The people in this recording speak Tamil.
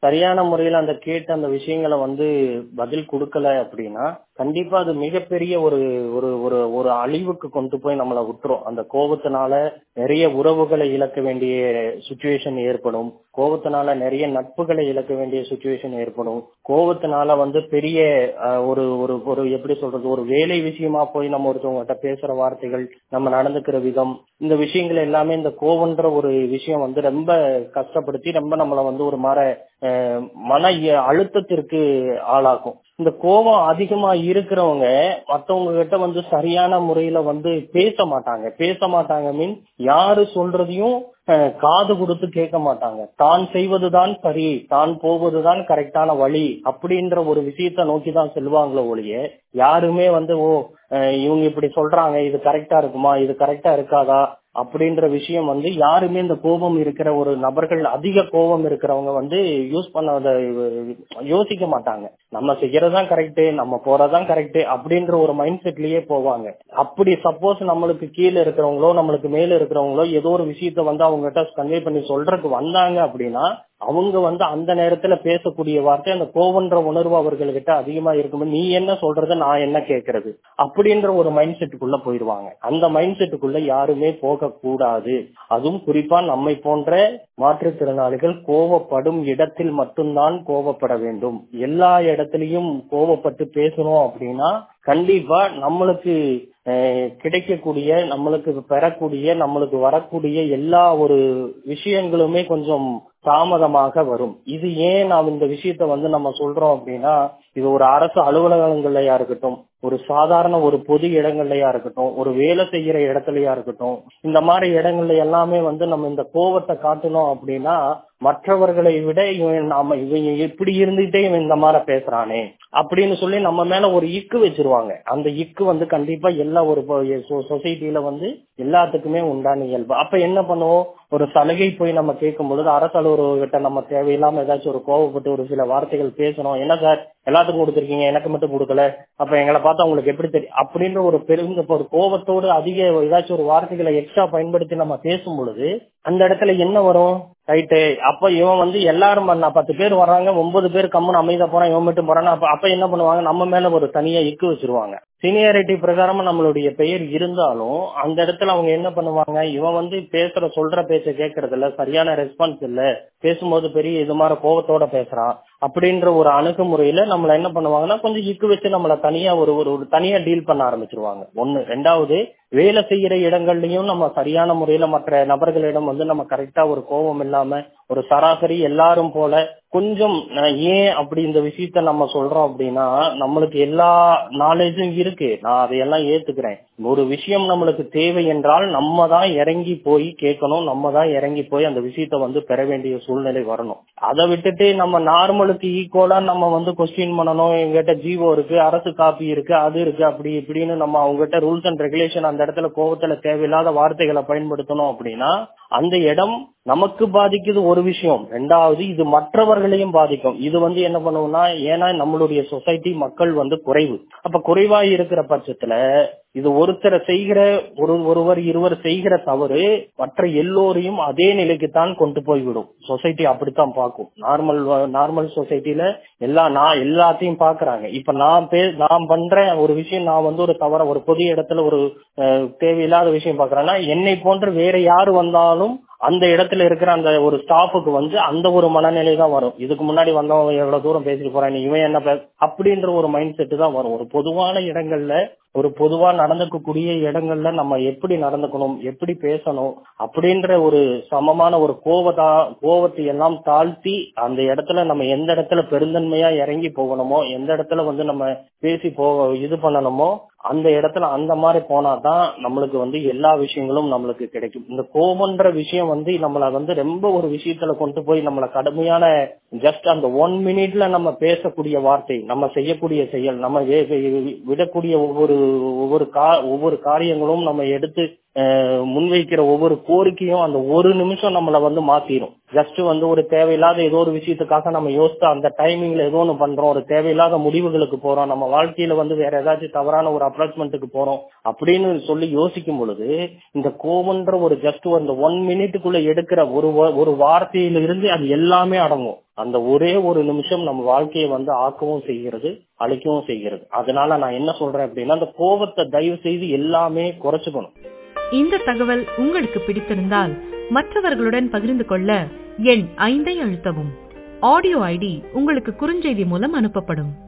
சரியான முறையில அந்த கேட்ட அந்த விஷயங்களை வந்து பதில் கொடுக்கல அப்படின்னா கண்டிப்பா அது மிகப்பெரிய ஒரு ஒரு ஒரு ஒரு அழிவுக்கு கொண்டு போய் நம்மளை விட்டுரும் அந்த கோபத்தினால நிறைய உறவுகளை இழக்க வேண்டிய சுச்சுவேஷன் ஏற்படும் கோபத்தினால நிறைய நட்புகளை இழக்க வேண்டிய சுச்சுவேஷன் ஏற்படும் கோபத்தினால வந்து பெரிய அஹ், ஒரு ஒரு ஒரு எப்படி சொல்றது ஒரு வேலை விஷயமா போய் நம்ம ஒருத்தவங்ககிட்ட பேசுற வார்த்தைகள் நம்ம நடந்துக்கிற விதம் இந்த விஷயங்கள் எல்லாமே இந்த கோவன்ற ஒரு விஷயம் வந்து ரொம்ப கஷ்டப்படுத்தி ரொம்ப நம்மளை வந்து ஒரு மாற அஹ், மன இ- அழுத்தத்திற்கு ஆளாக்கும் இந்த கோபம் அதிகமா இருக்கிறவங்க மத்தவங்க கிட்ட வந்து சரியான முறையில வந்து பேச மாட்டாங்க பேச மாட்டாங்க மீன் யாரு சொல்றதையும் அஹ், காது கொடுத்து கேட்க மாட்டாங்க தான் செய்வதுதான் சரி தான் போவதுதான் கரெக்டான வழி அப்படின்ற ஒரு விஷயத்த நோக்கி தான் செல்வாங்களோ ஒழிய யாருமே வந்து ஓ அஹ், இவங்க இப்படி சொல்றாங்க இது கரெக்டா இருக்குமா இது கரெக்டா இருக்காதா அப்படின்ற விஷயம் வந்து யாருமே இந்த கோபம் இருக்கிற ஒரு நபர்கள் அதிக கோபம் இருக்கிறவங்க வந்து யூஸ் பண்ண யோசிக்க மாட்டாங்க நம்ம செய்யறதுதான் கரெக்ட் நம்ம போறதுதான் கரெக்ட் அப்படின்ற ஒரு மைண்ட் செட்லயே போவாங்க அப்படி சப்போஸ் நம்மளுக்கு கீழே இருக்கிறவங்களோ நம்மளுக்கு மேல இருக்கிறவங்களோ ஏதோ ஒரு விஷயத்த வந்து அவங்க கிட்ட கன்வே பண்ணி சொல்றதுக்கு வந்தாங்க அப்படின்னா அவங்க வந்து அந்த நேரத்துல பேசக்கூடிய வார்த்தை அந்த கோவன்ற உணர்வு அவர்கள்கிட்ட அதிகமா இருக்கும்போது நீ என்ன சொல்றது நான் என்ன கேட்கறது அப்படின்ற ஒரு மைண்ட் செட்டுக்குள்ள போயிருவாங்க அந்த மைண்ட் செட்டுக்குள்ள யாருமே போக கூடாது அதுவும் குறிப்பா நம்மை போன்ற மாற்றுத்திறனாளிகள் கோவப்படும் இடத்தில் மட்டும்தான் கோவப்பட வேண்டும் எல்லா இடத்துலயும் கோவப்பட்டு பேசணும் அப்படின்னா கண்டிப்பா நம்மளுக்கு அஹ், கிடைக்கக்கூடிய நம்மளுக்கு பெறக்கூடிய நம்மளுக்கு வரக்கூடிய எல்லா ஒரு விஷயங்களுமே கொஞ்சம் தாமதமாக வரும் இது ஏன் நாம் இந்த விஷயத்த வந்து நம்ம சொல்றோம் அப்படின்னா இது ஒரு அரசு அலுவலகங்கள்லயா இருக்கட்டும் ஒரு சாதாரண ஒரு பொது இடங்கள்லயா இருக்கட்டும் ஒரு வேலை செய்யற இடத்துலயா இருக்கட்டும் இந்த மாதிரி இடங்கள்ல எல்லாமே வந்து நம்ம இந்த கோவத்தை காட்டணும் அப்படின்னா மற்றவர்களை விட இவன் நாம இவங்க இப்படி இருந்துட்டே இவன் இந்த மாதிரி பேசுறானே அப்படின்னு சொல்லி நம்ம மேல ஒரு இக்கு வச்சிருவாங்க அந்த இக்கு வந்து கண்டிப்பா எல்லா ஒரு சொசைட்டில வந்து எல்லாத்துக்குமே உண்டான இயல்பு அப்ப என்ன பண்ணுவோம் ஒரு சலுகை போய் நம்ம கேட்கும் பொழுது அரசு அலுவலர்கிட்ட நம்ம தேவையில்லாம ஏதாச்சும் ஒரு கோவப்பட்டு ஒரு சில வார்த்தைகள் பேசணும் என்ன சார் எல்லாத்துக்கும் கொடுத்துருக்கீங்க எனக்கு மட்டும் கொடுக்கல அப்ப எங்களை பார்த்தா உங்களுக்கு எப்படி தெரியும் அப்படின்ற ஒரு பெருங்க ஒரு கோபத்தோடு அதிக ஏதாச்சும் ஒரு வார்த்தைகளை எக்ஸ்ட்ரா பயன்படுத்தி நம்ம பேசும் பொழுது அந்த இடத்துல என்ன வரும் ரைட்டு அப்ப இவன் வந்து எல்லாரும் பண்ணா பத்து பேர் வர்றாங்க ஒன்பது பேர் கம்முன்னு அமைதியா போறான் இவன் மட்டும் போறான் அப்ப அப்ப என்ன பண்ணுவாங்க நம்ம மேல ஒரு தனியா இக்கு வச்சிருவாங்க சீனியாரிட்டி பிரகாரமா நம்மளுடைய பெயர் இருந்தாலும் அந்த இடத்துல அவங்க என்ன பண்ணுவாங்க இவன் வந்து பேசுற சொல்ற பேச்ச கேட்கறது இல்ல சரியான ரெஸ்பான்ஸ் இல்ல பேசும்போது பெரிய இது மாதிரி கோவத்தோட பேசுறான் அப்படின்ற ஒரு அணுகுமுறையில நம்மள என்ன பண்ணுவாங்கன்னா கொஞ்சம் இக்கு வச்சு நம்மள தனியா ஒரு ஒரு ஒரு தனியா டீல் பண்ண ஆரம்பிச்சிருவாங்க ஒண்ணு ரெண்டாவது வேலை செய்யற இடங்கள்லயும் நம்ம சரியான முறையில மற்ற நபர்களிடம் வந்து நம்ம கரெக்டா ஒரு கோபம் இல்லாம ஒரு சராசரி எல்லாரும் போல கொஞ்சம் அஹ், ஏன் அப்படி இந்த விஷயத்த நம்ம சொல்றோம் அப்படின்னா நம்மளுக்கு எல்லா நாலேஜும் இருக்கு நான் அதையெல்லாம் ஏத்துக்கிறேன் ஒரு விஷயம் நம்மளுக்கு தேவை என்றால் நம்ம தான் இறங்கி போய் கேட்கணும் நம்ம தான் இறங்கி போய் அந்த விஷயத்த வந்து பெற வேண்டிய சூழ்நிலை வரணும் அதை விட்டுட்டு நம்ம நார்மலுக்கு ஈக்குவலா நம்ம வந்து கொஸ்டின் பண்ணணும் எங்கிட்ட ஜீவோ இருக்கு அரசு காப்பி இருக்கு அது இருக்கு அப்படி இப்படின்னு நம்ம அவங்ககிட்ட ரூல்ஸ் அண்ட் ரெகுலேஷன் அந்த இடத்துல கோபத்துல தேவையில்லாத வார்த்தைகளை பயன்படுத்தணும் அப்படின்னா அந்த இடம் நமக்கு பாதிக்குது ஒரு விஷயம் ரெண்டாவது இது மற்றவர்களையும் பாதிக்கும் இது வந்து என்ன பண்ணுவோம்னா ஏன்னா நம்மளுடைய சொசைட்டி மக்கள் வந்து குறைவு அப்ப குறைவா இருக்கிற பட்சத்துல இது ஒருத்தரை செய்கிற ஒரு ஒருவர் இருவர் செய்கிற தவறு மற்ற எல்லோரையும் அதே நிலைக்கு தான் கொண்டு போய்விடும் சொசைட்டி அப்படித்தான் பார்க்கும் நார்மல் நார்மல் சொசைட்டில எல்லா நான் எல்லாத்தையும் பாக்குறாங்க இப்ப நான் பே நான் பண்ற ஒரு விஷயம் நான் வந்து ஒரு தவற ஒரு பொது இடத்துல ஒரு அஹ், தேவையில்லாத விஷயம் பாக்குறேன்னா என்னை போன்ற வேற யாரு வந்தாலும் அந்த இடத்துல இருக்கிற அந்த ஒரு ஸ்டாஃபுக்கு வந்து அந்த ஒரு மனநிலை தான் வரும் இதுக்கு முன்னாடி வந்தவன் எவ்வளவு தூரம் பேசிட்டு போறான் நீ இவன் என்ன பே அப்படின்ற ஒரு மைண்ட் செட்டு தான் வரும் ஒரு பொதுவான இடங்கள்ல ஒரு பொதுவா நடந்துக்கக்கூடிய இடங்கள்ல நம்ம எப்படி நடந்துக்கணும் எப்படி பேசணும் அப்படின்ற ஒரு சமமான ஒரு கோவத்தா கோவத்தை எல்லாம் தாழ்த்தி அந்த இடத்துல நம்ம எந்த இடத்துல பெருந்தன்மையா இறங்கி போகணுமோ எந்த இடத்துல வந்து நம்ம பேசி போ இது பண்ணணுமோ அந்த இடத்துல அந்த மாதிரி போனாதான் நம்மளுக்கு வந்து எல்லா விஷயங்களும் நம்மளுக்கு கிடைக்கும் இந்த கோபம்ன்ற விஷயம் வந்து நம்மள வந்து ரொம்ப ஒரு விஷயத்துல கொண்டு போய் நம்மள கடுமையான ஜஸ்ட் அந்த ஒன் மினிட்ல நம்ம பேசக்கூடிய வார்த்தை நம்ம செய்யக்கூடிய செயல் நம்ம வே- வே- விடக்கூடிய ஒவ்வொரு ஒவ்வொரு கா ஒவ்வொரு காரியங்களும் நம்ம எடுத்து முன்வைக்கிற ஒவ்வொரு கோரிக்கையும் அந்த ஒரு நிமிஷம் நம்மள வந்து மாத்திரும் ஜஸ்ட் வந்து ஒரு தேவையில்லாத ஏதோ ஒரு விஷயத்துக்காக நம்ம யோசித்து அந்த டைமிங்ல ஏதோ ஒன்று பண்றோம் ஒரு தேவையில்லாத முடிவுகளுக்கு போறோம் நம்ம வாழ்க்கையில வந்து வேற ஏதாச்சும் தவறான ஒரு அப்ராச்மெண்ட்டுக்கு போறோம் அப்படின்னு சொல்லி யோசிக்கும் பொழுது இந்த கோவன்ற ஒரு ஜஸ்ட் அந்த ஒன் மினிட்டுக்குள்ள எடுக்கிற ஒரு ஒரு வார்த்தையில இருந்து அது எல்லாமே அடங்கும் அந்த ஒரே ஒரு நிமிஷம் நம்ம வாழ்க்கையை வந்து ஆக்கவும் செய்கிறது அழிக்கவும் செய்கிறது அதனால நான் என்ன சொல்றேன் அப்படின்னா அந்த கோபத்தை தயவு செய்து எல்லாமே குறைச்சுக்கணும் இந்த தகவல் உங்களுக்கு பிடித்திருந்தால் மற்றவர்களுடன் பகிர்ந்து கொள்ள எண் ஐந்தை அழுத்தவும் ஆடியோ ஐடி உங்களுக்கு குறுஞ்செய்தி மூலம் அனுப்பப்படும்